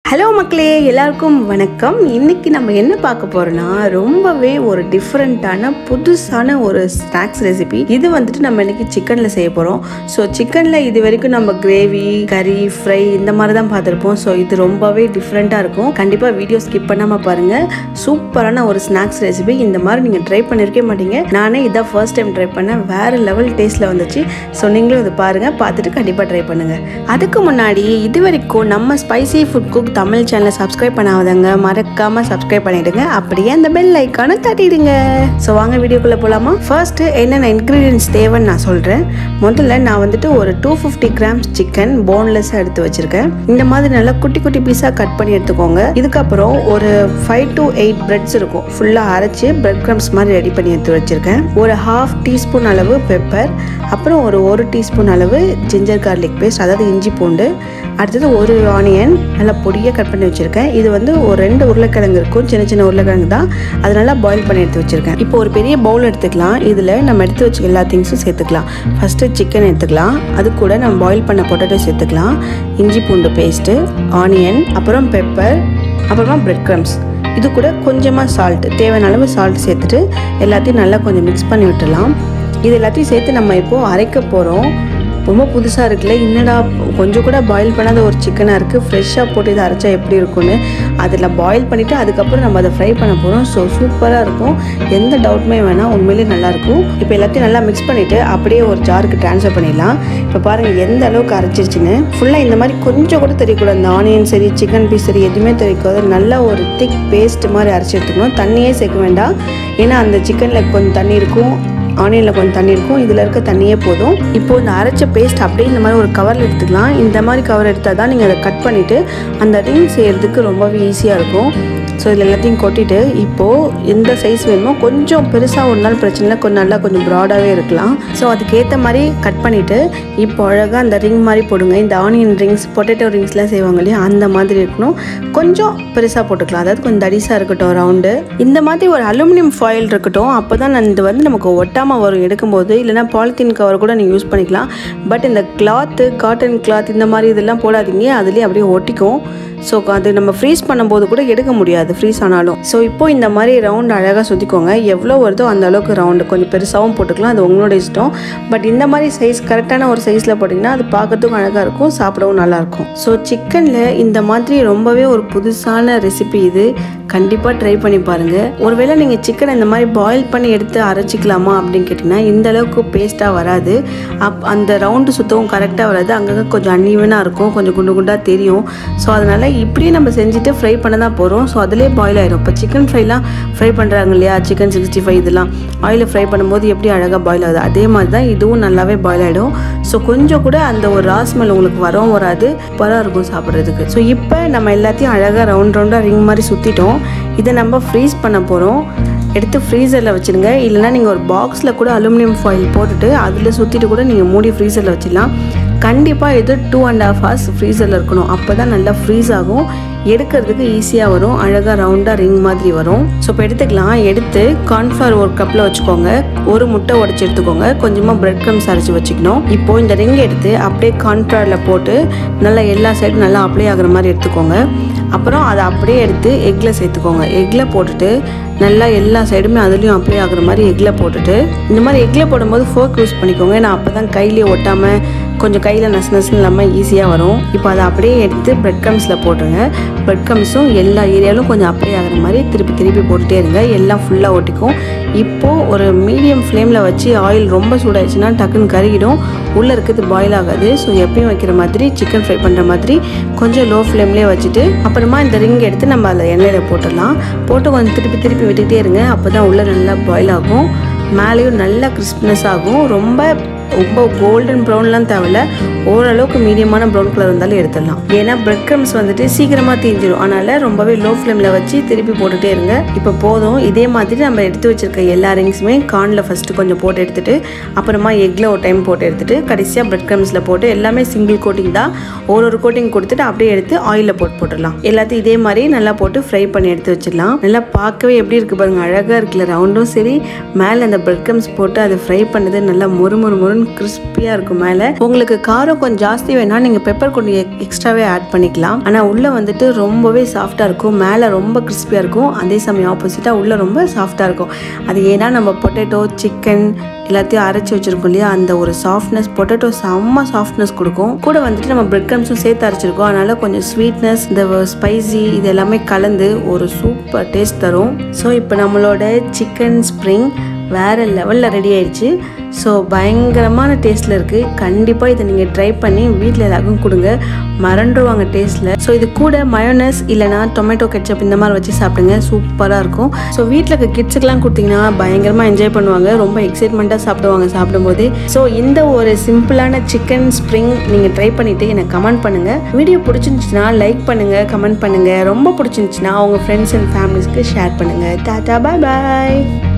hello மக்களே எல்லாருக்கும் வணக்கம் இன்னைக்கு நம்ம என்ன பார்க்க போறோம்னா ரொம்பவே ஒரு டிஃப்ரெண்ட்டான புதுசான ஒரு ஸ்நாக்ஸ் ரெசிபி இது வந்துட்டு நம்ம இன்னைக்கு சிக்கனில் செய்ய போகிறோம் ஸோ சிக்கனில் இது வரைக்கும் நம்ம கிரேவி கறி ஃப்ரை இந்த மாதிரி தான் பார்த்துருப்போம் ஸோ இது ரொம்பவே டிஃப்ரெண்ட்டாக இருக்கும் கண்டிப்பாக வீடியோ ஸ்கிப் பண்ணாமல் பாருங்கள் சூப்பரான ஒரு ஸ்நாக்ஸ் ரெசிபி இந்த மாதிரி நீங்கள் ட்ரை பண்ணியிருக்கே மாட்டீங்க நானே இதான் ஃபர்ஸ்ட் டைம் ட்ரை பண்ணேன் வேறு லெவல் டேஸ்ட்டில் வந்துச்சு ஸோ நீங்களும் இதை பாருங்கள் பார்த்துட்டு கண்டிப்பாக ட்ரை பண்ணுங்கள் அதுக்கு முன்னாடி இது வரைக்கும் நம்ம ஸ்பைசி ஃபுட் குக் தமிழ் சேனலை சப்ஸ்கிரைப் பண்ணாதவங்க மறக்காமல் சப்ஸ்கிரைப் பண்ணிடுங்க அப்படியே அந்த பெல் ஐக்கானை தட்டிடுங்க ஸோ வாங்க வீடியோக்குள்ளே போகலாமா ஃபர்ஸ்ட் என்னென்ன இன்க்ரீடியன்ஸ் தேவைன்னு நான் சொல்கிறேன் முதல்ல நான் வந்துட்டு ஒரு டூ ஃபிஃப்டி கிராம்ஸ் சிக்கன் போன்லெஸ்ஸாக எடுத்து வச்சுருக்கேன் இந்த மாதிரி நல்லா குட்டி குட்டி பீஸாக கட் பண்ணி எடுத்துக்கோங்க இதுக்கப்புறம் ஒரு ஃபைவ் டு எயிட் பிரெட்ஸ் இருக்கும் ஃபுல்லாக அரைச்சி பிரெட் க்ரம்ஸ் மாதிரி ரெடி பண்ணி எடுத்து வச்சுருக்கேன் ஒரு ஹாஃப் டீஸ்பூன் அளவு பெப்பர் அப்புறம் ஒரு ஒரு டீஸ்பூன் அளவு ஜிஞ்சர் கார்லிக் பேஸ்ட் அதாவது இஞ்சி பூண்டு அடுத்தது ஒரு ஆனியன் நல்லா பொடியாக கட் பண்ணி வச்சுருக்கேன் இது வந்து ஒரு ரெண்டு உருளைக்கிழங்கு இருக்கும் சின்ன சின்ன உருளைக்கிழங்கு தான் அது நல்லா பாயில் பண்ணி எடுத்து வச்சுருக்கேன் இப்போ ஒரு பெரிய பவுல் எடுத்துக்கலாம் இதில் நம்ம எடுத்து வச்சு எல்லா திங்ஸும் சேர்த்துக்கலாம் ஃபஸ்ட்டு சிக்கன் எடுத்துக்கலாம் அது கூட நம்ம பாயில் பண்ண பொட்டேட்டோ சேர்த்துக்கலாம் இஞ்சி பூண்டு பேஸ்ட்டு ஆனியன் அப்புறம் பெப்பர் அப்புறமா பிரெட் க்ரம்ஸ் இது கூட கொஞ்சமாக சால்ட் தேவையான அளவு சால்ட் சேர்த்துட்டு எல்லாத்தையும் நல்லா கொஞ்சம் மிக்ஸ் பண்ணி விட்டுடலாம் இது எல்லாத்தையும் சேர்த்து நம்ம இப்போது அரைக்க போகிறோம் ரொம்ப புதுசாக இருக்குல்ல என்னடா கொஞ்சம் கூட பாயில் பண்ணாத ஒரு சிக்கனாக இருக்குது ஃப்ரெஷ்ஷாக போட்டு இதை அரைச்சா எப்படி இருக்கும்னு அதில் பாயில் பண்ணிவிட்டு அதுக்கப்புறம் நம்ம அதை ஃப்ரை பண்ண போகிறோம் ஸோ சூப்பராக இருக்கும் எந்த டவுட்டுமே வேணாம் உண்மையிலே நல்லாயிருக்கும் இப்போ எல்லாத்தையும் நல்லா மிக்ஸ் பண்ணிவிட்டு அப்படியே ஒரு ஜாருக்கு ட்ரான்ஸ்ஃபர் பண்ணிடலாம் இப்போ பாருங்கள் எந்த அளவுக்கு அரைச்சிருச்சுன்னு ஃபுல்லாக இந்த மாதிரி கொஞ்சம் கூட தெரியக்கூடாது இந்த ஆனியன் சரி சிக்கன் பீஸ் சரி எதுவுமே தெரியக்கூடாது நல்ல ஒரு திக் பேஸ்ட் மாதிரி அரைச்சி எடுத்துக்கணும் தண்ணியே சேர்க்க வேண்டாம் ஏன்னா அந்த சிக்கனில் கொஞ்சம் தண்ணி இருக்கும் ஆனியனில் கொஞ்சம் தண்ணி இருக்கும் இதில் இருக்க தண்ணியே போதும் இப்போது இந்த அரைச்ச பேஸ்ட் அப்படியே இந்த மாதிரி ஒரு கவரில் எடுத்துக்கலாம் இந்த மாதிரி கவர் எடுத்தால் தான் நீங்கள் அதை கட் பண்ணிவிட்டு அந்த ரிங் செய்கிறதுக்கு ரொம்பவே ஈஸியாக இருக்கும் ஸோ இதில் எல்லாத்தையும் கொட்டிட்டு இப்போது எந்த சைஸ் வேணுமோ கொஞ்சம் பெருசாக ஒரு நாள் பிரச்சனை இல்லை கொஞ்சம் நல்லா கொஞ்சம் ப்ராடாகவே இருக்கலாம் ஸோ அதுக்கேற்ற மாதிரி கட் பண்ணிவிட்டு இப்போ அழகாக அந்த ரிங் மாதிரி போடுங்க இந்த ஆனியன் ரிங்ஸ் பொட்டேட்டோ ரிங்ஸ்லாம் செய்வாங்க இல்லையா அந்த மாதிரி இருக்கணும் கொஞ்சம் பெருசாக போட்டுக்கலாம் அதாவது கொஞ்சம் தடிசாக இருக்கட்டும் ரவுண்டு இந்த மாதிரி ஒரு அலுமினியம் ஃபாயில் இருக்கட்டும் அப்போ தான் இது வந்து நமக்கு ஒட்டாமல் வரும் எடுக்கும்போது இல்லைனா பாலித்தீன் கவர் கூட நீங்கள் யூஸ் பண்ணிக்கலாம் பட் இந்த கிளாத்து காட்டன் கிளாத் இந்த மாதிரி இதெல்லாம் போடாதீங்க அதுலேயே அப்படியே ஒட்டிக்கும் ஸோ அது நம்ம ஃப்ரீஸ் பண்ணும்போது கூட எடுக்க முடியாது ஃப்ரீஸ் ஆனாலும் ஸோ இப்போ இந்த மாதிரி ரவுண்ட் அழகாக சுற்றிக்கோங்க எவ்வளோ வருதோ அந்த அளவுக்கு ரவுண்டு கொஞ்சம் பெருசாகவும் போட்டுக்கலாம் அது உங்களோட இஷ்டம் பட் இந்த மாதிரி சைஸ் கரெக்டான ஒரு சைஸில் போட்டிங்கன்னா அது பார்க்கறதுக்கும் அழகாக இருக்கும் சாப்பிடவும் நல்லாயிருக்கும் ஸோ சிக்கனில் இந்த மாதிரி ரொம்பவே ஒரு புதுசான ரெசிபி இது கண்டிப்பாக ட்ரை பண்ணி பாருங்கள் ஒருவேளை நீங்கள் சிக்கனை இந்த மாதிரி பாயில் பண்ணி எடுத்து அரைச்சிக்கலாமா அப்படின்னு கேட்டிங்கன்னா இந்த அளவுக்கு பேஸ்ட்டாக வராது அப் அந்த ரவுண்டு சுத்தவும் கரெக்டாக வராது அங்கங்கே கொஞ்சம் அன்ஈவனாக இருக்கும் கொஞ்சம் குண்டு குண்டாக தெரியும் ஸோ அதனால் இப்படியே நம்ம செஞ்சுட்டு ஃப்ரை பண்ண தான் போகிறோம் ஸோ அதிலே பாயில் ஆயிரும் இப்போ சிக்கன் ஃப்ரைலாம் ஃப்ரை பண்ணுறாங்க இல்லையா சிக்கன் சிக்ஸ்டி ஃபைவ் இதெல்லாம் ஆயிலில் ஃப்ரை பண்ணும்போது எப்படி அழகாக பாயில் ஆகுது அதே மாதிரி தான் இதுவும் நல்லாவே பாயில் ஆகிடும் ஸோ கொஞ்சம் கூட அந்த ஒரு ராஸ்மெல் உங்களுக்கு வரவும் வராது பரம் இருக்கும் சாப்பிட்றதுக்கு ஸோ இப்போ நம்ம எல்லாத்தையும் அழகாக ரவுண்ட் ரவுண்டாக ரிங் மாதிரி சுற்றிட்டோம் இதை நம்ம ஃப்ரீஸ் பண்ண போகிறோம் எடுத்து ஃப்ரீசரில் வச்சுருங்க இல்லைனா நீங்கள் ஒரு பாக்ஸில் கூட அலுமினியம் ஃபாயில் போட்டுட்டு அதில் சுற்றிட்டு கூட நீங்கள் மூடி ஃப்ரீசரில் வச்சிடலாம் கண்டிப்பாக இது டூ அண்ட் ஹாஃப் ஹவர்ஸ் ஃப்ரீசரில் இருக்கணும் அப்போ தான் நல்லா ஃப்ரீஸ் ஆகும் எடுக்கிறதுக்கு ஈஸியாக வரும் அழகாக ரவுண்டாக ரிங் மாதிரி வரும் ஸோ இப்போ எடுத்துக்கலாம் எடுத்து கார்ன்ஃப்ளவர் ஒரு கப்பில் வச்சுக்கோங்க ஒரு முட்டை உடச்சி எடுத்துக்கோங்க கொஞ்சமாக பிரெட் க்ரம்ஸ் அரைச்சி வச்சுக்கணும் இப்போது இந்த ரிங் எடுத்து அப்படியே கார்ன்ஃப்ளவரில் போட்டு நல்லா எல்லா சைடும் நல்லா அப்ளை ஆகிற மாதிரி எடுத்துக்கோங்க அப்புறம் அதை அப்படியே எடுத்து எக்கில் சேர்த்துக்கோங்க எக்கில் போட்டுட்டு நல்லா எல்லா சைடுமே அதுலேயும் அப்ளை ஆகுற மாதிரி எக்கில் போட்டுட்டு இந்த மாதிரி எக்கில் போடும்போது ஃபோர்க் யூஸ் பண்ணிக்கோங்க ஏன்னா அப்போ தான் கையிலே ஒட்டாமல் கொஞ்சம் கையில் நசு நசுன்னு இல்லாமல் ஈஸியாக வரும் இப்போ அதை அப்படியே எடுத்து பிரெட் க்ரம்ஸில் போட்டுருங்க பிரெட் க்ரம்ஸும் எல்லா ஏரியாலும் கொஞ்சம் அப்ளை ஆகிற மாதிரி திருப்பி திருப்பி போட்டுகிட்டே இருங்க எல்லாம் ஃபுல்லாக ஒட்டிக்கும் இப்போது ஒரு மீடியம் ஃப்ளேமில் வச்சு ஆயில் ரொம்ப சூடாயிடுச்சுன்னா டக்குன்னு கருகிடும் உள்ளே இருக்கிறது பாயில் ஆகாது ஸோ எப்பயும் வைக்கிற மாதிரி சிக்கன் ஃப்ரை பண்ணுற மாதிரி கொஞ்சம் லோ ஃப்ளேம்லேயே வச்சுட்டு அப்புறமா இந்த ரிங் எடுத்து நம்ம அதில் எண்ணெயில் போட்டுடலாம் போட்டு கொஞ்சம் திருப்பி திருப்பி விட்டுக்கிட்டே இருங்க அப்போ தான் உள்ளே நல்லா பாயில் ஆகும் மேலேயும் நல்லா கிறிஸ்ப்னஸ் ஆகும் ரொம்ப ரொம்ப கோல்டன் ப்ரௌன்லாம் தேவையில்ல ஓரளவுக்கு மீடியமான ப்ரௌன் கலர் இருந்தாலும் எடுத்துடலாம் ஏன்னா பிரெட் க்ரம்ஸ் வந்துட்டு சீக்கிரமாக தீஞ்சிடும் அதனால் ரொம்பவே லோ ஃப்ளேமில் வச்சு திருப்பி போட்டுகிட்டே இருங்க இப்போ போதும் இதே மாதிரி நம்ம எடுத்து வச்சிருக்க எல்லா ரிங்ஸுமே கார்னில் ஃபஸ்ட்டு கொஞ்சம் போட்டு எடுத்துட்டு அப்புறமா எக்கில் ஒரு டைம் போட்டு எடுத்துட்டு கடைசியாக பிரெட் க்ரம்ஸில் போட்டு எல்லாமே சிங்கிள் கோட்டிங் தான் ஒரு ஒரு கோட்டிங் கொடுத்துட்டு அப்படியே எடுத்து ஆயிலில் போட்டு போட்டுடலாம் எல்லாத்தையும் இதே மாதிரி நல்லா போட்டு ஃப்ரை பண்ணி எடுத்து வச்சிடலாம் நல்லா பார்க்கவே எப்படி இருக்குது பாருங்க அழகாக இருக்குல்ல ரவுண்டும் சரி மேலே அந்த பிரெட் க்ரம்ஸ் போட்டு அதை ஃப்ரை பண்ணது நல்லா மொறு மொறு மொறுன்னு மொறுன்னு கிறிஸ்பியாக இருக்கும் மேலே உங்களுக்கு காரம் கொஞ்சம் ஜாஸ்தி வேணா நீங்கள் பெப்பர் கொஞ்சம் எக்ஸ்ட்ராவே ஆட் பண்ணிக்கலாம் ஆனால் உள்ளே வந்துட்டு ரொம்பவே சாஃப்டாக இருக்கும் மேலே ரொம்ப கிறிஸ்பியாக இருக்கும் அதே சமயம் ஆப்போசிட்டாக உள்ளே ரொம்ப சாஃப்டாக இருக்கும் அது ஏன்னா நம்ம பொட்டேட்டோ சிக்கன் எல்லாத்தையும் அரைச்சி வச்சிருக்கோம் இல்லையா அந்த ஒரு சாஃப்ட்னஸ் பொட்டேட்டோ செம்ம சாஃப்ட்னஸ் கொடுக்கும் கூட வந்துட்டு நம்ம பிரெட் க்ரம்ஸும் சேர்த்து அரைச்சிருக்கோம் அதனால கொஞ்சம் ஸ்வீட்னஸ் இந்த ஸ்பைசி இது எல்லாமே கலந்து ஒரு சூப்பர் டேஸ்ட் தரும் ஸோ இப்போ நம்மளோட சிக்கன் ஸ்ப்ரிங் வேறு லெவலில் ரெடி ஆயிடுச்சு ஸோ பயங்கரமான டேஸ்ட்டில் இருக்குது கண்டிப்பாக இதை நீங்கள் ட்ரை பண்ணி வீட்டில் எல்லாருக்கும் கொடுங்க மறந்துடுவாங்க டேஸ்ட்டில் ஸோ இது கூட மயோனஸ் இல்லைனா டொமேட்டோ கெச்சப் இந்த மாதிரி வச்சு சாப்பிடுங்க சூப்பராக இருக்கும் ஸோ வீட்டில் இருக்க கிட்ஸுக்கெலாம் கொடுத்தீங்கன்னா பயங்கரமாக என்ஜாய் பண்ணுவாங்க ரொம்ப எக்ஸைட்மெண்ட்டாக சாப்பிடுவாங்க சாப்பிடும்போது ஸோ இந்த ஒரு சிம்பிளான சிக்கன் ஸ்ப்ரிங் நீங்கள் ட்ரை பண்ணிவிட்டு எனக்கு கமெண்ட் பண்ணுங்கள் வீடியோ பிடிச்சிருந்துச்சுன்னா லைக் பண்ணுங்கள் கமெண்ட் பண்ணுங்கள் ரொம்ப பிடிச்சிருந்துச்சுன்னா உங்கள் ஃப்ரெண்ட்ஸ் அண்ட் ஃபேமிலிஸ்க்கு ஷேர் பண்ணுங்கள் டாட்டா பாய் பாய்